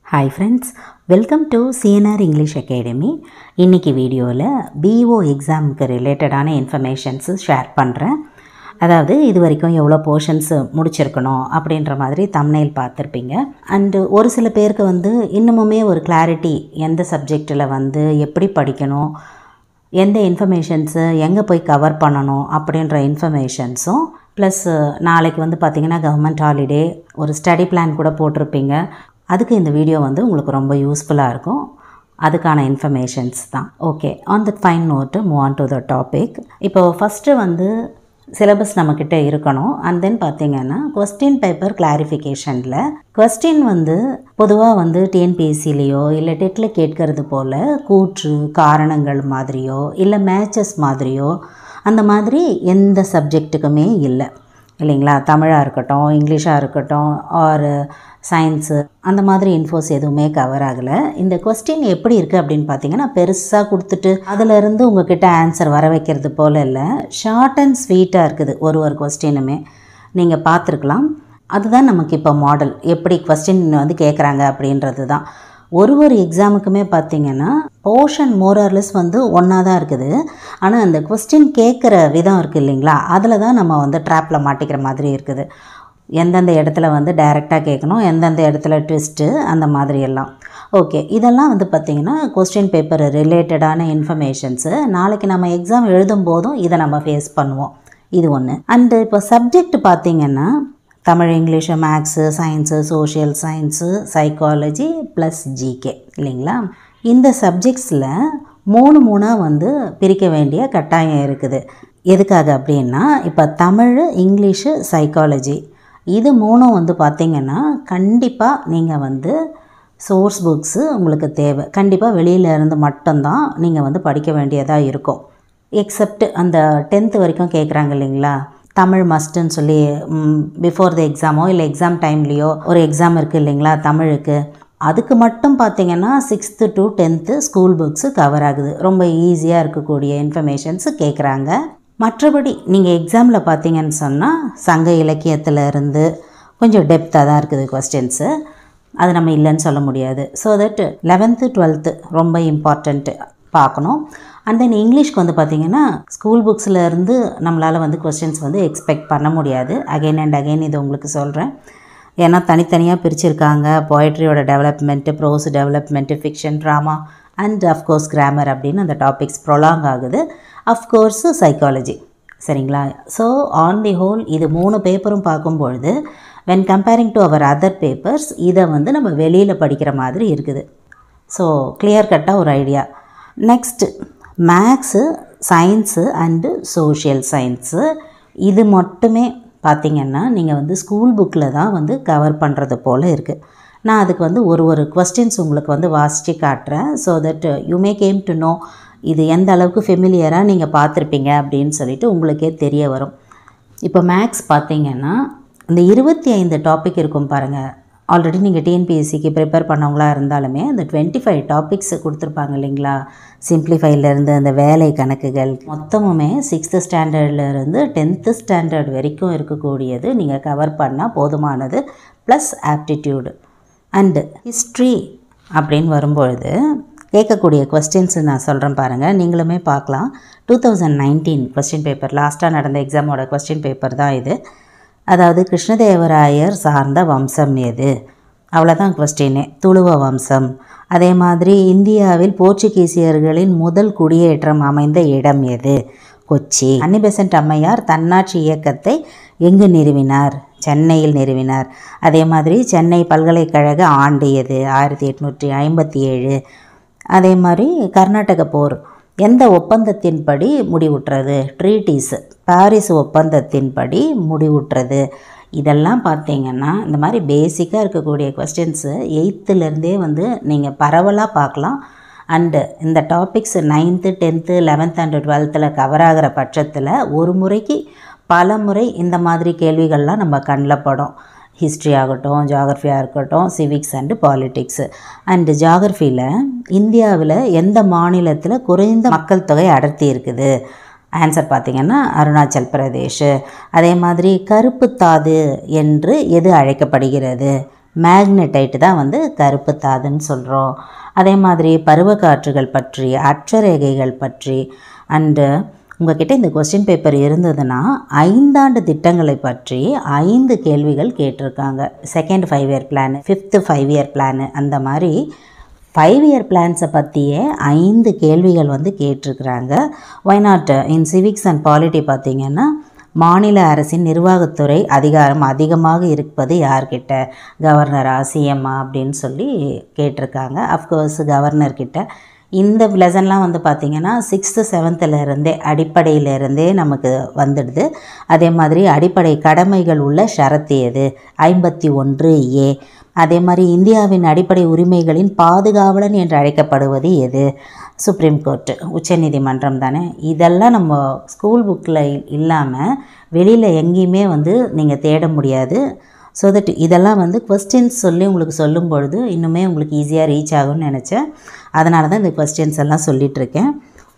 hi friends welcome to C N R English academy இன்றைக்கி வீடியோவில் PO எக்ஸாமுக்கு ரிலேட்டடான இன்ஃபர்மேஷன்ஸு ஷேர் பண்ணுறேன் அதாவது இது வரைக்கும் எவ்வளோ போர்ஷன்ஸு முடிச்சிருக்கணும் அப்படின்ற மாதிரி தம்னைல் பார்த்துருப்பீங்க அண்டு ஒரு சில பேருக்கு வந்து இன்னமுமே ஒரு கிளாரிட்டி எந்த சப்ஜெக்டில் வந்து எப்படி படிக்கணும் எந்த இன்ஃபர்மேஷன்ஸு எங்கே போய் கவர் பண்ணணும் அப்படின்ற இன்ஃபர்மேஷன்ஸும் ப்ளஸ் நாளைக்கு வந்து பார்த்திங்கன்னா கவர்மெண்ட் ஹாலிடே ஒரு ஸ்டடி பிளான் கூட போட்டிருப்பீங்க அதுக்கு இந்த வீடியோ வந்து உங்களுக்கு ரொம்ப யூஸ்ஃபுல்லாக இருக்கும் அதுக்கான இன்ஃபர்மேஷன்ஸ் தான் okay on the fine note move on to the topic இப்போ ஃபஸ்ட்டு வந்து சிலபஸ் நம்மக்கிட்ட இருக்கணும் அண்ட் தென் பார்த்தீங்கன்னா கொஸ்டின் பேப்பர் கிளாரிஃபிகேஷனில் கொஸ்டின் வந்து பொதுவாக வந்து டிஎன்பிஎஸ்சிலேயோ இல்லை டெட்டில் கேட்கறது போல் கூற்று காரணங்கள் மாதிரியோ இல்லை மேட்சஸ் மாதிரியோ அந்த மாதிரி எந்த சப்ஜெக்ட்டுக்குமே இல்லை இல்லைங்களா தமிழாக இருக்கட்டும் இங்கிலீஷாக இருக்கட்டும் ஆர் சயின்ஸு அந்த மாதிரி இன்ஃபோஸ் எதுவுமே கவர் ஆகலை இந்த கொஸ்டின் எப்படி இருக்குது அப்படின்னு பார்த்தீங்கன்னா பெருசாக கொடுத்துட்டு அதிலிருந்து உங்ககிட்ட ஆன்சர் வர வைக்கிறது போல் இல்லை ஷார்ட் அண்ட் ஸ்வீட்டாக இருக்குது ஒரு ஒரு கொஸ்டினுமே நீங்கள் பார்த்துருக்கலாம் அதுதான் நமக்கு இப்போ மாடல் எப்படி கொஸ்டின் வந்து கேட்குறாங்க அப்படின்றது தான் ஒரு ஒரு எக்ஸாமுக்குமே பார்த்தீங்கன்னா போர்ஷன் மோரர்லெஸ் வந்து ஒன்றா தான் இருக்குது ஆனால் அந்த கொஸ்டின் கேட்குற விதம் இருக்குது இல்லைங்களா அதில் தான் நம்ம வந்து ட்ராப்பில் மாட்டிக்கிற மாதிரி இருக்குது எந்தெந்த இடத்துல வந்து டைரெக்டாக கேட்கணும் எந்தெந்த இடத்துல ட்விஸ்ட்டு அந்த மாதிரி எல்லாம் ஓகே இதெல்லாம் வந்து பார்த்திங்கன்னா கொஸ்டின் பேப்பர் ரிலேட்டடான இன்ஃபர்மேஷன்ஸு நாளைக்கு நம்ம எக்ஸாம் எழுதும் போதும் இதை நம்ம ஃபேஸ் பண்ணுவோம் இது ஒன்று அண்டு இப்போ சப்ஜெக்ட் பார்த்திங்கன்னா Tamil English maths science social science psychology plus GK இல்லைங்களா இந்த சப்ஜெக்ட்ஸில் மூணு மூணாக வந்து பிரிக்க வேண்டிய கட்டாயம் இருக்குது எதுக்காக அப்படின்னா இப்போ தமிழ் இங்கிலீஷு சைக்காலஜி இது மூணும் வந்து பார்த்திங்கன்னா கண்டிப்பாக நீங்கள் வந்து சோர்ஸ் புக்ஸு உங்களுக்கு தேவை கண்டிப்பாக வெளியில் இருந்து மட்டும்தான் நீங்கள் வந்து படிக்க வேண்டியதாக இருக்கும் எக்ஸப்ட் அந்த டென்த்து வரைக்கும் கேட்குறாங்க இல்லைங்களா தமிழ் மஸ்ட்டுன்னு சொல்லி பிஃபோர் த எக்ஸாமோ இல்லை எக்ஸாம் டைம்லேயோ ஒரு எக்ஸாம் இருக்குது இல்லைங்களா தமிழுக்கு அதுக்கு மட்டும் பார்த்தீங்கன்னா sixth to tenth school books cover ஆகுது ரொம்ப ஈஸியாக இருக்கக்கூடிய இன்ஃபர்மேஷன்ஸு கேட்குறாங்க மற்றபடி நீங்கள் எக்ஸாமில் பார்த்தீங்கன்னு சொன்னால் சங்க இலக்கியத்தில் இருந்து கொஞ்சம் டெப்த்தாக தான் இருக்குது கொஸ்டின்ஸு அது நம்ம இல்லைன்னு சொல்ல முடியாது ஸோ தட் லெவன்த்து டுவெல்த்து ரொம்ப இம்பார்ட்டண்ட்டு பார்க்கணும் அண்ட் தென் இங்கிலீஷ்க்கு வந்து பார்த்திங்கன்னா ஸ்கூல் புக்ஸில் இருந்து நம்மளால் வந்து கொஸ்டின்ஸ் வந்து எக்ஸ்பெக்ட் பண்ண முடியாது அகைன் அண்ட் அகைன் இது உங்களுக்கு சொல்கிறேன் ஏன்னா தனித்தனியாக பிரிச்சிருக்காங்க போய்ட்ரியோட development prose development fiction drama and of course grammar அப்படின்னு அந்த டாபிக்ஸ் ப்ரொலாங் ஆகுது அஃப்கோர்ஸு சைக்காலஜி சரிங்களா ஸோ ஆன் தி ஹோல் இது மூணு பேப்பரும் பார்க்கும்பொழுது when comparing to our other papers இதை வந்து நம்ம வெளியில் படிக்கிற மாதிரி இருக்குது ஸோ கிளியர் கட்டாக ஒரு idea next maths science and social science இது மட்டுமே பார்த்திங்கன்னா நீங்கள் வந்து ஸ்கூல் புக்கில் தான் வந்து கவர் பண்ணுறது போல் இருக்குது நான் அதுக்கு வந்து ஒரு ஒரு கொஸ்டின்ஸ் உங்களுக்கு வந்து வாசித்து காட்டுறேன் so that you may came to know இது எந்த அளவுக்கு ஃபெமிலியராக நீங்கள் பார்த்துருப்பீங்க அப்படின்னு சொல்லிட்டு உங்களுக்கே தெரிய வரும் இப்போ மேக்ஸ் பார்த்தீங்கன்னா இந்த இருபத்தி ஐந்து டாபிக் இருக்கும் பாருங்கள் ஆல்ரெடி நீங்கள் டிஎன்பிஎஸ்சிக்கு ப்ரிப்பேர் பண்ணவங்களா இருந்தாலுமே அந்த டுவெண்ட்டி ஃபைவ் டாபிக்ஸ் கொடுத்துருப்பாங்க இல்லைங்களா சிம்ப்ளிஃபைலேருந்து அந்த வேலை கணக்குகள் மொத்தமுமே சிக்ஸ்த்து ஸ்டாண்டர்ட்லேருந்து டென்த்து ஸ்டாண்டர்ட் வரைக்கும் இருக்கக்கூடியது நீங்கள் கவர் பண்ணால் போதுமானது ப்ளஸ் ஆப்டிடியூடு அண்டு ஹிஸ்ட்ரி அப்படின்னு வரும்பொழுது கேட்கக்கூடிய கொஸ்டின்ஸ் நான் சொல்கிறேன் பாருங்கள் நீங்களுமே பார்க்கலாம் two thousand nineteen question paper லாஸ்ட்டாக நடந்த எக்ஸாமோட கொஸ்டின் பேப்பர் தான் இது அதாவது கிருஷ்ணதேவராயர் சார்ந்த வம்சம் எது அவ்வளோதான் கொஸ்டினே துளுவ வம்சம் அதே மாதிரி இந்தியாவில் போர்ச்சுகீசியர்களின் முதல் குடியேற்றம் அமைந்த இடம் எது கொச்சி அன்னிபெசன்ட் அம்மையார் தன்னாட்சி இயக்கத்தை எங்கு நிறுவினார் சென்னையில் நிறுவினார் அதே மாதிரி சென்னை பல்கலைக்கழக ஆண்டு எது ஆயிரத்தி எட்நூற்றி ஐம்பத்தி ஏழு அதே மாதிரி கர்நாடக போர் எந்த ஒப்பந்தத்தின்படி முடிவுற்றது ட்ரீட்டிஸ் பாரிஸ் ஒப்பந்தத்தின்படி முடிவுற்றது இதெல்லாம் பார்த்தீங்கன்னா இந்த மாதிரி பேசிக்காக இருக்கக்கூடிய கொஸ்டின்ஸு எயித்துலேருந்தே வந்து நீங்கள் பரவலாக பார்க்கலாம் அண்டு இந்த topics ninth tenth eleventh and டுவெல்த்தில் கவர் ஆகிற பட்சத்தில் ஒரு முறைக்கு பல முறை இந்த மாதிரி கேள்விகள்லாம் நம்ம கண்ணில் படும் ஹிஸ்ட்ரி ஆகட்டும் ஜாகிரஃபியாக இருக்கட்டும் சிவிக்ஸ் அண்டு பாலிட்டிக்ஸு அண்டு ஜாகிரஃபியில் இந்தியாவில் எந்த மாநிலத்தில் குறைந்த மக்கள் தொகை அடர்த்தி இருக்குது ஆன்சர் பார்த்திங்கன்னா அருணாச்சல் பிரதேஷ் அதே மாதிரி கருப்பு தாது என்று எது அழைக்கப்படுகிறது மேக்னடைட் தான் வந்து கருப்பு தாதுன்னு சொல்கிறோம் அதே மாதிரி பருவக்காற்றுகள் பற்றி அட்சரேகைகள் பற்றி அண்டு உங்ககிட்ட இந்த கொஸ்டின் பேப்பர் இருந்ததுன்னா ஐந்தாண்டு திட்டங்களை பற்றி ஐந்து கேள்விகள் கேட்டிருக்காங்க second five year plan fifth five year plan அந்த மாதிரி ஃபைவ் இயர் பிளான்ஸை பற்றியே ஐந்து கேள்விகள் வந்து கேட்டிருக்கிறாங்க why not in civics and polity பார்த்தீங்கன்னா மாநில அரசின் நிர்வாகத்துறை அதிகாரம் அதிகமாக இருப்பது யார்கிட்ட கவர்னரா சிஎம்மா அப்படின்னு சொல்லி கேட்டிருக்காங்க அஃப்கோர்ஸ் கவர்னர்கிட்ட இந்த லெசன்லாம் வந்து பார்த்திங்கன்னா சிக்ஸ்த்து செவன்த்துலேருந்தே அடிப்படையிலேருந்தே நமக்கு வந்துடுது அதே மாதிரி அடிப்படை கடமைகள் உள்ள ஷரத்து எது ஐம்பத்தி ஒன்று ஏ அதே மாதிரி இந்தியாவின் அடிப்படை உரிமைகளின் பாதுகாவலன் என்று அழைக்கப்படுவது எது சுப்ரீம் கோர்ட்டு உச்சநீதிமன்றம் தானே இதெல்லாம் நம்ம ஸ்கூல் புக்கில் இல்லாமல் வெளியில் எங்கேயுமே வந்து நீங்கள் தேட முடியாது ஸோ தட் இதெல்லாம் வந்து கொஸ்டின்ஸ் சொல்லி உங்களுக்கு சொல்லும் பொழுது இன்னுமே உங்களுக்கு ஈஸியாக ரீச் ஆகும்னு நினச்சேன் அதனால தான் இந்த கொஸ்டின்ஸ் எல்லாம் சொல்லிகிட்ருக்கேன்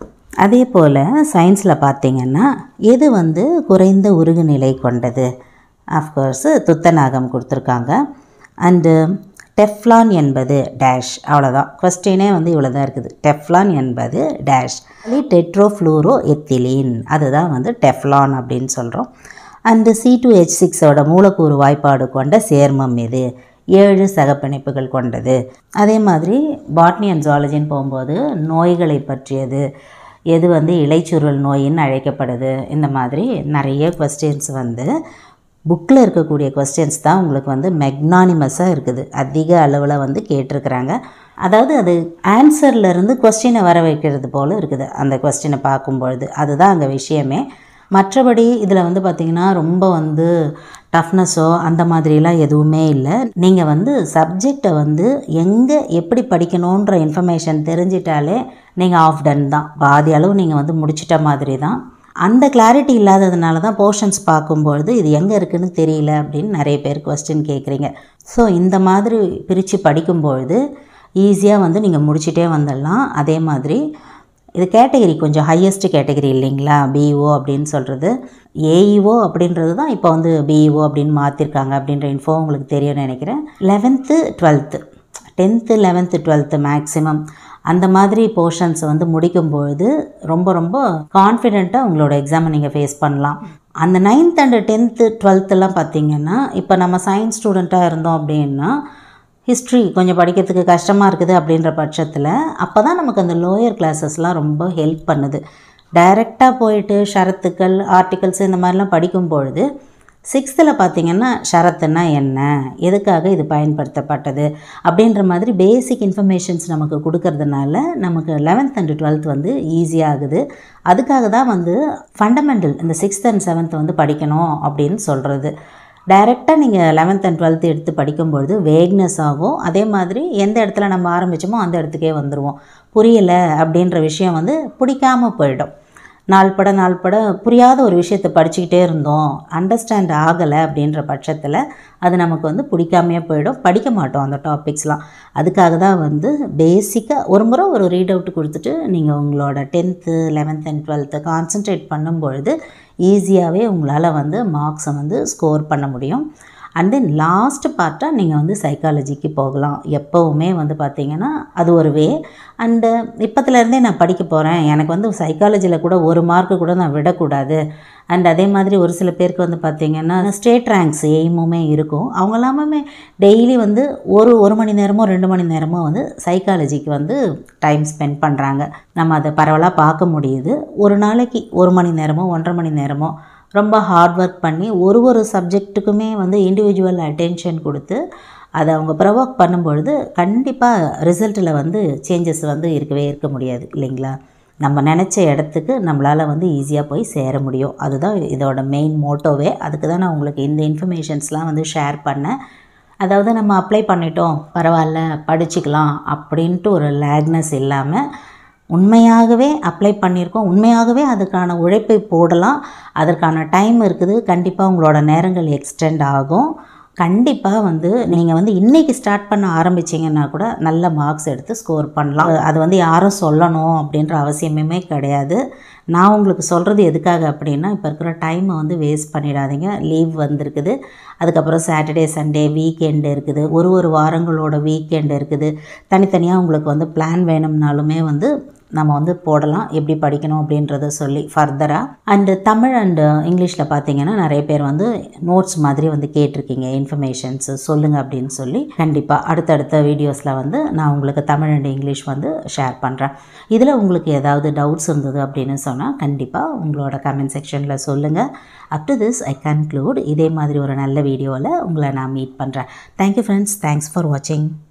அதே போல் சயின்ஸில் பார்த்தீங்கன்னா எது வந்து குறைந்த உருகுநிலை கொண்டது அஃப்கோர்ஸு துத்தநாகம் கொடுத்துருக்காங்க அண்டு டெஃப்லான் என்பது டேஷ் அவ்வளோதான் கொஸ்டினே வந்து இவ்வளோ தான் இருக்குது டெஃப்லான் என்பது டேஷ் டெட்ரோஃப்ளூரோ எத்திலீன் அதுதான் வந்து டெஃப்லான் அப்படின்னு சொல்கிறோம் அண்டு சி டூ ஹெச் சிக்ஸோட மூலக்கூறு வாய்ப்பாடு கொண்ட சேர்மம் இது ஏழு சகப்பிணைப்புகள் கொண்டது அதே மாதிரி பாட்னி அண்ட் ஜாலஜின்னு போகும்போது நோய்களை பற்றியது எது வந்து இலைச்சுருள் நோயின்னு அழைக்கப்படுது இந்த மாதிரி நிறைய கொஸ்டின்ஸ் வந்து புக்கில் இருக்கக்கூடிய கொஸ்டின்ஸ் தான் உங்களுக்கு வந்து மெக்னானிமஸாக இருக்குது அதிக அளவில் வந்து கேட்டிருக்கிறாங்க அதாவது அது ஆன்சர்லேருந்து கொஸ்டினை வர வைக்கிறது போல் இருக்குது அந்த கொஸ்டினை பார்க்கும்பொழுது அதுதான் அங்கே விஷயமே மற்றபடி இதில் வந்து பார்த்திங்கன்னா ரொம்ப வந்து டஃப்னஸோ அந்த மாதிரிலாம் எதுவுமே இல்லை நீங்கள் வந்து சப்ஜெக்டை வந்து எங்கே எப்படி படிக்கணுன்ற இன்ஃபர்மேஷன் தெரிஞ்சிட்டாலே நீங்கள் ஆஃப் டன் தான் பாதி அளவு நீங்கள் வந்து முடிச்சிட்ட மாதிரி தான் அந்த கிளாரிட்டி இல்லாததுனால தான் போர்ஷன்ஸ் பார்க்கும்பொழுது இது எங்கே இருக்குதுன்னு தெரியல அப்படின்னு நிறைய பேர் கொஸ்டின் கேட்குறீங்க ஸோ இந்த மாதிரி பிரித்து படிக்கும்பொழுது ஈஸியாக வந்து நீங்கள் முடிச்சிட்டே வந்துடலாம் அதே மாதிரி இது கேட்டகரி கொஞ்சம் ஹையஸ்ட் கேட்டகரி இல்லைங்களா பிஇஓ அப்படின்னு சொல்கிறது ஏஇஓ அப்படின்றது தான் இப்போ வந்து பிஇஓ அப்படின்னு மாற்றிருக்காங்க அப்படின்ற இன்ஃபோ உங்களுக்கு தெரியும்னு நினைக்கிறேன் eleventh twelfth tenth eleventh twelfth maximum அந்த மாதிரி போர்ஷன்ஸ் வந்து முடிக்கும்பொழுது ரொம்ப ரொம்ப கான்ஃபிடெண்ட்டாக உங்களோட எக்ஸாமை நீங்கள் ஃபேஸ் பண்ணலாம் அந்த நைன்த் அண்டு டென்த்து டுவெல்த்துலாம் பார்த்தீங்கன்னா இப்போ நம்ம சயின்ஸ் ஸ்டூடெண்ட்டாக இருந்தோம் அப்படின்னா ஹிஸ்ட்ரி கொஞ்சம் படிக்கிறதுக்கு கஷ்டமாக இருக்குது அப்படின்ற பட்சத்தில் அப்போ தான் நமக்கு அந்த லோயர் கிளாஸஸ்லாம் ரொம்ப ஹெல்ப் பண்ணுது டைரெக்டாக போயிட்டு ஷரத்துக்கள் ஆர்டிகல்ஸ் இந்த மாதிரிலாம் படிக்கும்பொழுது சிக்ஸ்த்தில் பார்த்தீங்கன்னா ஷரத்துன்னா என்ன எதுக்காக இது பயன்படுத்தப்பட்டது அப்படின்ற மாதிரி பேசிக் இன்ஃபர்மேஷன்ஸ் நமக்கு கொடுக்கறதுனால நமக்கு லெவன்த் அண்டு டுவெல்த் வந்து ஈஸியாகுது அதுக்காக தான் வந்து ஃபண்டமெண்டல் இந்த சிக்ஸ்த் அண்ட் செவன்த் வந்து படிக்கணும் அப்படின்னு சொல்கிறது டைரெக்டாக நீங்கள் லெவன்த் அண்ட் டுவெல்த் எடுத்து படிக்கும்பொழுது வேக்னஸ் ஆகும் அதே மாதிரி எந்த இடத்துல நம்ம ஆரம்பித்தோமோ அந்த இடத்துக்கே வந்துடுவோம் புரியலை அப்படின்ற விஷயம் வந்து பிடிக்காம போயிடும் நாள் பட நாள் பட புரியாத ஒரு விஷயத்தை படிச்சுக்கிட்டே இருந்தோம் அண்டர்ஸ்டாண்ட் ஆகலை அப்படின்ற பட்சத்தில் அது நமக்கு வந்து பிடிக்காமையே போயிடும் படிக்க மாட்டோம் அந்த டாபிக்ஸ்லாம் அதுக்காக தான் வந்து பேசிக்காக ஒரு முறை ஒரு ரீட் அவுட் கொடுத்துட்டு நீங்கள் உங்களோட tenth eleventh and twelfth concentrate பண்ணும்பொழுது ஈஸியாகவே உங்களால் வந்து மார்க்ஸை வந்து ஸ்கோர் பண்ண முடியும் அண்ட் தென் லாஸ்ட் பார்ட்டாக நீங்கள் வந்து சைக்காலஜிக்கு போகலாம் எப்போவுமே வந்து பார்த்தீங்கன்னா அது ஒரு வே அண்டு இப்போத்துலேருந்தே நான் படிக்க போகிறேன் எனக்கு வந்து சைக்காலஜியில் கூட ஒரு மார்க்கு கூட நான் விடக்கூடாது அண்ட் அதே மாதிரி ஒரு சில பேருக்கு வந்து பார்த்திங்கன்னா ஸ்டேட் ரேங்க்ஸ் எய்முமே இருக்கும் அவங்க எல்லாமே டெய்லி வந்து ஒரு ஒரு மணி நேரமோ ரெண்டு மணி நேரமோ வந்து சைக்காலஜிக்கு வந்து டைம் ஸ்பெண்ட் பண்ணுறாங்க நம்ம அதை பரவலாக பார்க்க முடியுது ஒரு நாளைக்கு ஒரு மணி நேரமோ ஒன்றரை மணி நேரமோ ரொம்ப ஹார்ட் ஒர்க் பண்ணி ஒரு ஒரு சப்ஜெக்ட்டுக்குமே வந்து இண்டிவிஜுவல் அட்டென்ஷன் கொடுத்து அதை அவங்க ப்ரொவோக் பண்ணும்பொழுது கண்டிப்பாக ரிசல்ட்டில் வந்து சேஞ்சஸ் வந்து இருக்கவே இருக்க முடியாது இல்லைங்களா நம்ம நினச்ச இடத்துக்கு நம்மளால் வந்து ஈஸியாக போய் சேர முடியும் அதுதான் இதோட மெயின் மோட்டோவே அதுக்கு தான் நான் உங்களுக்கு இந்த இன்ஃபர்மேஷன்ஸ்லாம் வந்து ஷேர் பண்ணேன் அதாவது நம்ம அப்ளை பண்ணிட்டோம் பரவாயில்ல படிச்சுக்கலாம் அப்படின்ட்டு ஒரு லேக்னஸ் இல்லாமல் உண்மையாகவே அப்ளை பண்ணியிருக்கோம் உண்மையாகவே அதுக்கான உழைப்பை போடலாம் அதற்கான டைம் இருக்குது கண்டிப்பாக உங்களோட நேரங்கள் எக்ஸ்டெண்ட் ஆகும் கண்டிப்பாக வந்து நீங்கள் வந்து இன்றைக்கி ஸ்டார்ட் பண்ண ஆரம்பிச்சிங்கன்னா கூட நல்ல மார்க்ஸ் எடுத்து ஸ்கோர் பண்ணலாம் அது வந்து யாரும் சொல்லணும் அப்படின்ற அவசியமே கிடையாது நான் உங்களுக்கு சொல்கிறது எதுக்காக அப்படின்னா இப்போ இருக்கிற டைமை வந்து வேஸ்ட் பண்ணிடாதீங்க லீவ் வந்திருக்குது அதுக்கப்புறம் சாட்டர்டே சண்டே வீக்கெண்டு இருக்குது ஒரு ஒரு வாரங்களோட வீக்கெண்டு இருக்குது தனித்தனியாக உங்களுக்கு வந்து பிளான் வேணும்னாலுமே வந்து நம்ம வந்து போடலாம் எப்படி படிக்கணும் அப்படின்றத சொல்லி ஃபர்தராக அண்டு தமிழ் அண்டு இங்கிலீஷில் பார்த்தீங்கன்னா நிறைய பேர் வந்து நோட்ஸ் மாதிரி வந்து கேட்டிருக்கீங்க இன்ஃபர்மேஷன்ஸ் சொல்லுங்கள் அப்படின்னு சொல்லி கண்டிப்பாக அடுத்தடுத்த வீடியோஸில் வந்து நான் உங்களுக்கு தமிழ் அண்ட் இங்கிலீஷ் வந்து ஷேர் பண்ணுறேன் இதில் உங்களுக்கு ஏதாவது டவுட்ஸ் இருந்தது அப்படின்னு சொன்னால் கண்டிப்பாக உங்களோட கமெண்ட் செக்ஷனில் சொல்லுங்கள் up to this I conclude இதே மாதிரி ஒரு நல்ல வீடியோவில் உங்களை நான் மீட் பண்ணுறேன் தேங்க்யூ ஃப்ரெண்ட்ஸ் தேங்க்ஸ் ஃபார் வாட்சிங்